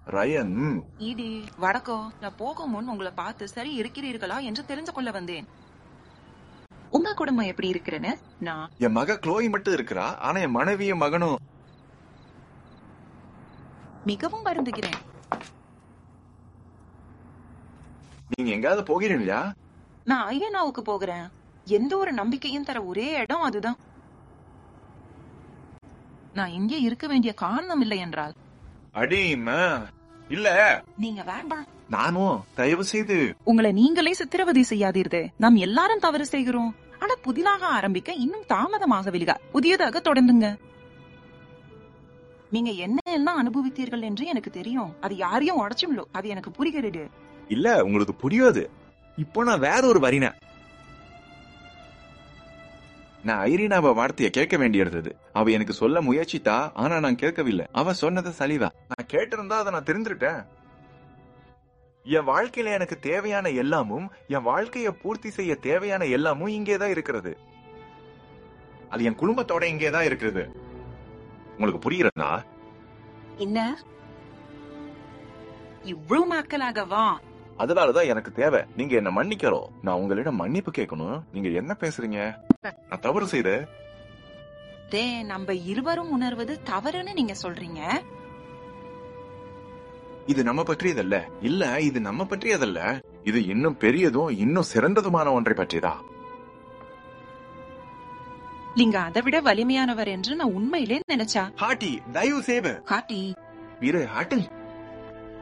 Ryan ED வடக்கோ நான் போகும் முன் உங்களை பார்த்து சரி இருக்கிறீர்களா என்று தெரிந்து கொள்ள வந்தேன் உங்க குடும்பம் எப்படி இருக்கிறேன்னு நான் என் மக க்ளோய் மட்டும் இருக்கிறா ஆனா என் மனைவியும் மகனும் மிகவும் வருந்துகிறேன் நீங்க எங்காவது போகிறீங்களா நான் ஐயனாவுக்கு போகிறேன் எந்த ஒரு நம்பிக்கையும் தர ஒரே இடம் அதுதான் நான் இங்கே இருக்க வேண்டிய காரணம் இல்லை என்றால் அடிமா இல்ல நீங்க வேண்டாம் நானும் தயவு செய்து உங்களை நீங்களே சித்திரவதை செய்யாதீர்கள் நாம் எல்லாரும் தவறு செய்கிறோம் ஆனா புதிதாக ஆரம்பிக்க இன்னும் தாமதமாகவில்லை புதியதாக தொடர்ந்துங்க நீங்க என்ன எல்லாம் அனுபவித்தீர்கள் என்று எனக்கு தெரியும் அது யாரையும் உடச்சும்லோ அது எனக்கு புரிகிறது இல்ல உங்களுக்கு புரியாது இப்போ நான் வேற ஒரு வரின நான் ஐரினாவ வார்த்தைய கேட்க வேண்டியிருந்தது அவ எனக்கு சொல்ல முயற்சித்தா ஆனா நான் கேட்கவில்லை அவ சொன்னது சலிவா நான் கேட்டிருந்தா அதை நான் தெரிஞ்சிருட்டேன் என் வாழ்க்கையில எனக்கு தேவையான எல்லாமும் என் வாழ்க்கைய பூர்த்தி செய்ய தேவையான எல்லாமும் இங்கேதான் இருக்கிறது அது என் குடும்பத்தோட இங்கேதான் இருக்கிறது உங்களுக்கு புரியுறதா என்ன இவ்வளவு மக்களாகவா அதனாலதான் எனக்கு தேவை நீங்க என்ன மன்னிக்கிறோம் நான் உங்களிடம் மன்னிப்பு கேட்கணும் நீங்க என்ன பேசுறீங்க நான் தவறு செய்த டே நம்ம இருவரும் உணர்வது தவறுன்னு நீங்க சொல்றீங்க இது நம்ம பற்றியதல்ல இல்ல இது நம்ம பற்றியதல்ல இது இன்னும் பெரியதும் இன்னும் சிறந்ததுமான ஒன்றை பற்றியதா நீங்க அதை விட வலிமையானவர் என்று நான் உண்மையிலே நினைச்சா ஹாட்டி தயவு செய்து காட்டி வீர ஹாட்டு